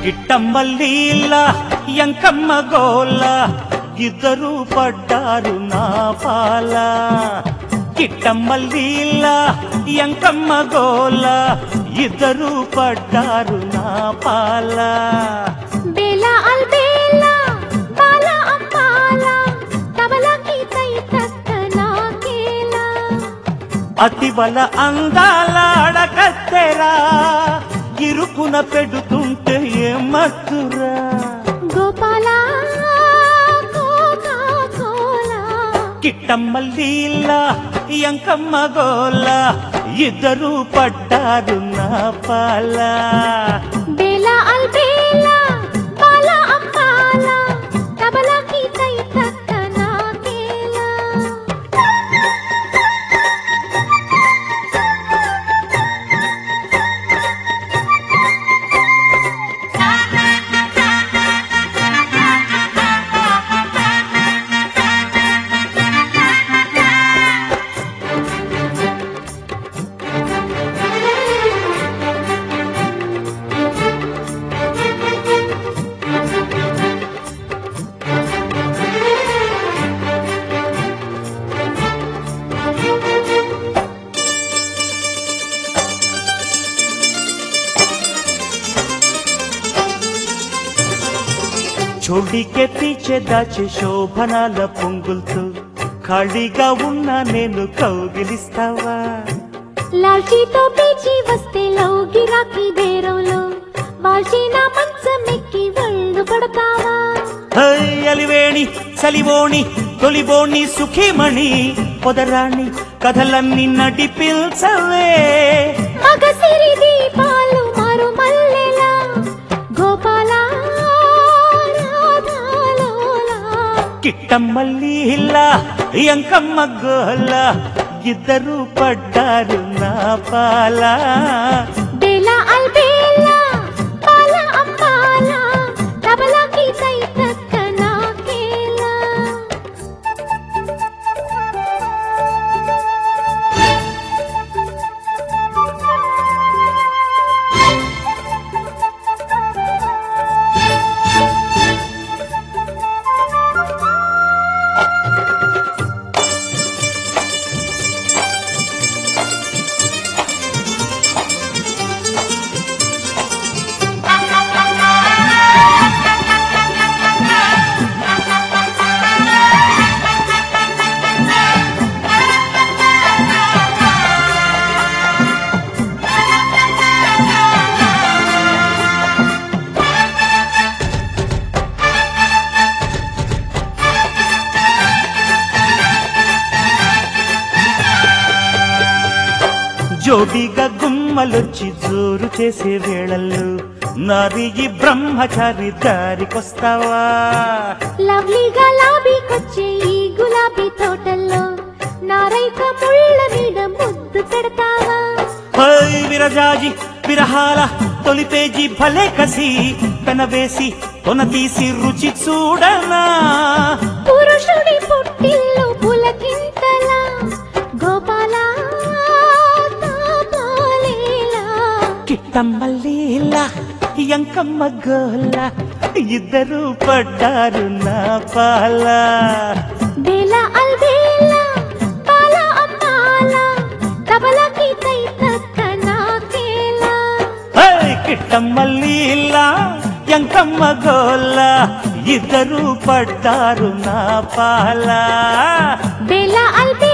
గిట్టమ్మల్లీల ఎంకమ్మ గోల ఇద్దరు పడ్డారు నా పాల గిట్టమ్మల్లీల ఎంకమ్మ గోల ఇద్దరు పడ్డారు నా పాల బేలా అల్బేలా బాల అమ్మాల తబలకి తై తక్క నాకేలా అతి బల అందాల అడకత్తెరా ఇరుకున పెడుతుంటే ఏమత్తురా గోపాల కోకా కోలా కిట్టమ్మల్లీల ఎంకమ్మ గోల ఇద్దరు పడ్డారు నా పాల బేలా అల్బేలా బాల అమ్మాల తబలకి తై తక్క నాకేలా చోడికే పీచే దాచే శోభనాల పొంగులతో ఖాళీగా ఉన్న నేను కౌగిలిస్తావా లాల్చీతో పీచి వస్తే లౌగిరాకి బేరంలో వాల్చిన మంచం ఎక్కి ఒళ్ళు పడతావా హై అలివేణి సలివోణి తొలిబోణి సుఖీమణి పొదరాణి కథలన్నీ నడిపిల్చవే మగ సిరి దీపాలు మారు మల్లెలా గోపాల రాధాలోలా కిట్టమ్మల్లీల ఎంకమ్మ గోల ఇద్దరు పడ్డారు నా పాల బేలా అల్బేలా పాల అంబాల తబలాకి తై తక్క నాకేలా జోడిగా గుమ్మలొచ్చి జోరు చేసే వేళల్లో నారి ఈ బ్రహ్మచారి దారికొస్తావా లవ్లీగా లాబీకొచ్చే ఈ గులాబీ తోటల్లో నారైక ముళ్ళ మీద ముద్దు పెడతావా హై విరజాజి విరహాల తొలి పేజీ భలే కసి పెనవేసి కొన తీసి రుచి చూడనా పురుషుడి పుట్టిల్లు పులకింతలా గోపాల తాతాలీలా కిట్టమ్మల్లీల ఎంకమ్మ గోల ఇద్దరు పడ్డారు నా పాల బేల అల్బేలా పాల అమ్మాల తబలకి తై తక్క నాకేలా హై కిట్టమ్మల్లీల ఎంకమ్మ గోల ఇద్దరు పడ్డారు నా పాల బేల అల్బే